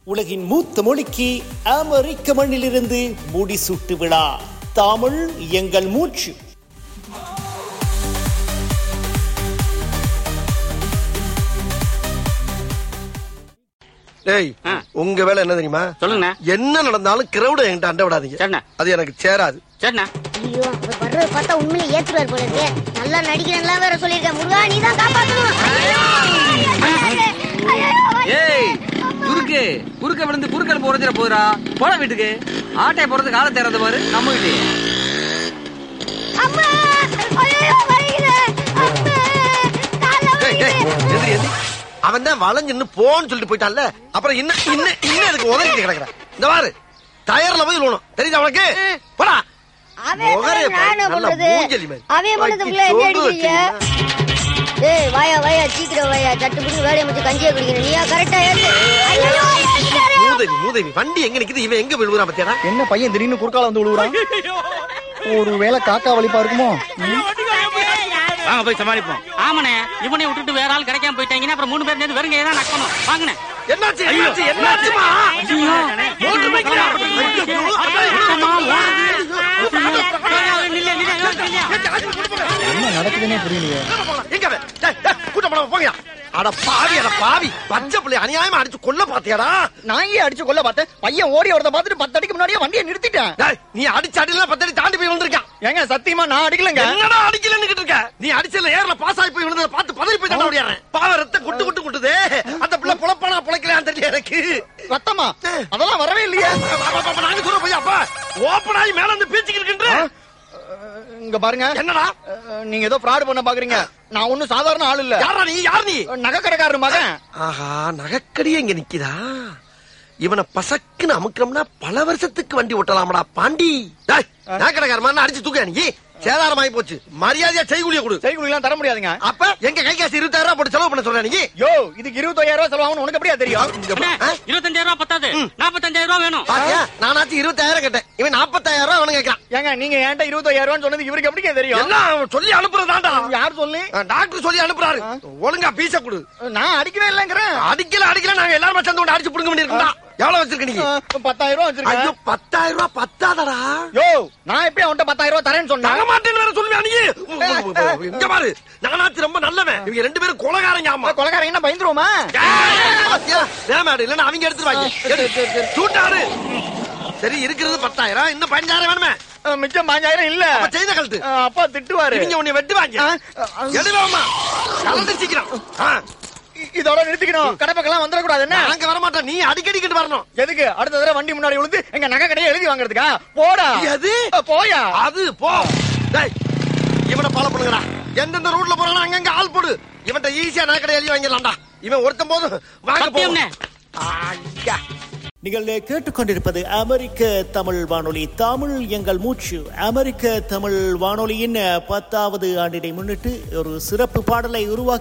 உலகின் மூத்த மொழிக்கு அமெரிக்க மண்ணிலிருந்து முடிசூட்டு விழா தமிழ் எங்கள் மூச்சு டேய் ஆ. உங்க வேலை என்ன தெரியுமா சொல்லுங்கண்ணா என்ன நடந்தாலும் கிரௌட என்கிட்ட அண்ட விடாதீங்க சரிண்ணா அது எனக்கு சேராது சரிண்ணா ஐயோ அவர் வர்றத பார்த்தா உண்மையிலே ஏத்துறாரு போல இருக்கு நல்லா நடிக்கிறேன்லாம் வேற சொல்லியிருக்கேன் முருகா நீ தான் காப்பாத்தணும் ஏய் குறுக்கு குறுக்க விழுந்து குறுக்கல் போறதுல போறா போட வீட்டுக்கு ஆட்டை போறது கால தேர்றது பாரு நம்ம வீட்டு அம்மா ஐயோ வலிக்குது அம்மா கால்ல டேய், டேய், வலிக்குது எந்திரி, எந்திரி. அவன் தான் வளைஞ்சு போன்னு சொல்லிட்டு போயிட்டான்ல அப்புறம் இன்னும் இன்னும் இன்னும் எனக்கு உதவிட்டு கிடக்குறேன் இந்த பாரு டயர்ல போய் விழணும் தெரியுதா உனக்கு போடா அவன் முகரே பண்ண நான் என்ன பாரு, நல்லா பண்றது மூஞ்சலி மாதிரி. அவன் பண்ணதுக்குள்ள வாய்க்கு என்ன சோறு அடிக்கிறீங்க வச்சிருந்தா. ஏய் வாயா வாயா சீக்கிரம் வாயா சட்டு பிடிச்சி வேலையை முடிச்சு கஞ்சியை குடிக்கிறேன் நீயா கரெக்டா ஏத்து ஐயோ ஏத்துட்டாரு. மூதேவி மூதேவி வண்டி எங்க நிக்குது இவன் எங்க விழுவுறான் பத்தியாடா என்ன பையன் திடீர்னு குறுக்கால வந்து விழுவுறான் ஒரு வேளை காக்கா வலிப்பா இருக்குமோ வாங்க போய் சமாளிப்போம் ஆமாண்ணே இவனை விட்டுட்டு வேற ஆள் கிடைக்காம போயிட்டாங்கன்னா அப்புறம் மூணு பேர் சேர்ந்து வெறுங்க ஏதாவது நக்கணும் வாங்கண்ணே என்னாச்சு என்னாச்சு என்னாச்சுமா மோட்டர் பைக்ல என்ன நடக்குதுன்னே புரியலையே எங்க அவன்? டேய், டேய், கூட்டம் போடாம போங்கயா அட பாவி அட பாவி பச்சை பிள்ளை அநியாயமா அடிச்சு கொல்ல பாத்தியாடா நான் ஏன் அடிச்சு கொல்ல பார்த்தேன் பையன் ஓடி வரத பார்த்துட்டு பத்து அடிக்கு முன்னாடியே வண்டியை நிறுத்திட்டேன் டேய், நீ அடிச்ச அடியில பத்தடி தாண்டி போய் விழுந்திருக்கான் ஏங்க சத்தியமா நான் அடிக்கலங்க என்னடா அடிக்கலன்னு இருக்க நீ அடிச்சல ஏர்ல பாஸ் ஆகி போய் விழுந்தத பார்த்து பதறி போய் தாண்ட ஓடியாரன் பாவ ரத்த குட்டு குட்டு குட்டுதே அந்த பிள்ளை புலப்பானா புழைக்கலையான்னு தெரியல எனக்கு ரத்தமா அதெல்லாம் வரவே இல்லையே அப்ப, அப்ப, அப்ப, நாங்க சொல்ல போய் அப்பா ஓப்பன் ஆகி மேல வந்து பீச்சுக்கு இருக்கின்ற இங்க பாருங்க என்னடா அஹ், நீங்க ஏதோ ஃப்ராட் பண்ண பாக்குறீங்க நான் ஒண்ணும் சாதாரண ஆள் இல்ல யாரா நீ யார் நீ நகைக்கடைக்காரர் மகன் ஆஹா நகைக்கடியே இங்க நிக்குதா இவனை பசக்குன்னு அமுக்கம்னா பல வருஷத்துக்கு வண்டி ஓட்டலாமடா பாண்டி டேய், நகைக்கடைக்கார மாதிரி அடிச்சு தூக்க நீ சேதாரமாயி போச்சு மரியாதையா செய்கூலிய கொடு செய்குலிலாம் தர முடியாதுங்க அப்ப எங்க கை காசு இருபத்தாயிரம் ரூபாய் போட்டு செலவு பண்ண சொல்ற நீ யோ இதுக்கு இருபத்தாயிரம் ரூபாய் செலவாகணும் உனக்கு எப்படியா தெரியும் இங்க பா. ஆ? இருபத்தஞ்சாயிரம் ரூபாய் பத்தாது நாற்பத்தஞ்சாயிரம் ரூபாய் வேணும் பாத்தியா நானாச்சும் இருபத்தாயிரம் கேட்டேன் இவன் நாற்பத்தாயிரம் ரூபாய் அவனு கேட்கறான் ஏங்க நீங்க என்கிட்ட இருபத்தாயிரம் ரூபாய் சொன்னது இவருக்கு எப்படிங்க தெரியும் எல்லாம் அவன் சொல்லி அனுப்புறதாண்டா யார் சொல்லி டாக்டர் சொல்லி அனுப்புறாரு ஒழுங்கா பீச கொடு நான் அடிக்கவே இல்லைங்கிறேன் அடிக்கல அடிக்கல நாங்க எல்லாரும் சேர்ந்து கொண்டு அடிச்சு புடுங்க வேண்டியிருக்கா எவ்வளவு வச்சிருக்க நீ அஹ், பத்தாயிரம் ரூபாய் ஐயோ வச்சிருக்கேன் பத்தாயிரம் ரூபாய் பத்தாதடா யோ நான் எப்படி அவன்கிட்ட பத்தாயிரம் ரூபாய் தரேன்னு தர சொன்னேன் மாட்டேன்னு வேற சொல்லுவியா நீ இங்க பாரு நானாச்சு ரொம்ப நல்லவன் இவங்க ரெண்டு பேரும் கொலகாரங்க ஆமா கொலகாரங்க என்ன பயந்துருவோமா நேமாடு இல்லன்னா அவங்க எடுத்துருவாங்க எடு. சூட்டாரு சரி இருக்கிறது பத்தாயிரம் இன்னும் பதினஞ்சாயிரம் வேணுமே அஹ், மிச்சம் பாஞ்சாயிரம் இல்ல அப்ப செய்த கழுத்து அஹ், அப்பா திட்டுவாரு இவங்க உன்னை வெட்டுவாங்க அஹ், அஹ், எடுவாமா கலந்து சீக்கிரம் ஆ, இ- இதோட நிறுத்திக்கணும் கடை பக்கம் வந்துடக்கூடாது என்ன நாங்க வர மாட்டோம் நீ அடிக்கடிக்கிட்டு வரணும் எதுக்கு அடுத்த தடவை வண்டி முன்னாடி விழுந்து எங்க நகை கடையை எழுதி வாங்குறதுக்கா போடா எது? அஹ், போயா அது போ டேய் இவனை ஃபாலோ பண்ணுங்கடா எந்தெந்த ரூட்ல போறானோ அங்கங்க ஆள் போடு இவன்ட்ட ஈஸியா நான் கடை எழுதி வாங்கிடலாம்டா இவன் ஒருத்தன் போதும் வாங்க சத்தியம்ண்ணே. ஐயா நீங்கள் கேட்டுக்கொண்டிருப்பது அமெரிக்க தமிழ் வானொலி தமிழ் எங்கள் மூச்சு அமெரிக்க தமிழ் வானொலியின் பத்தாவது ஆண்டினை முன்னிட்டு ஒரு சிறப்பு பாடலை உருவாக்கி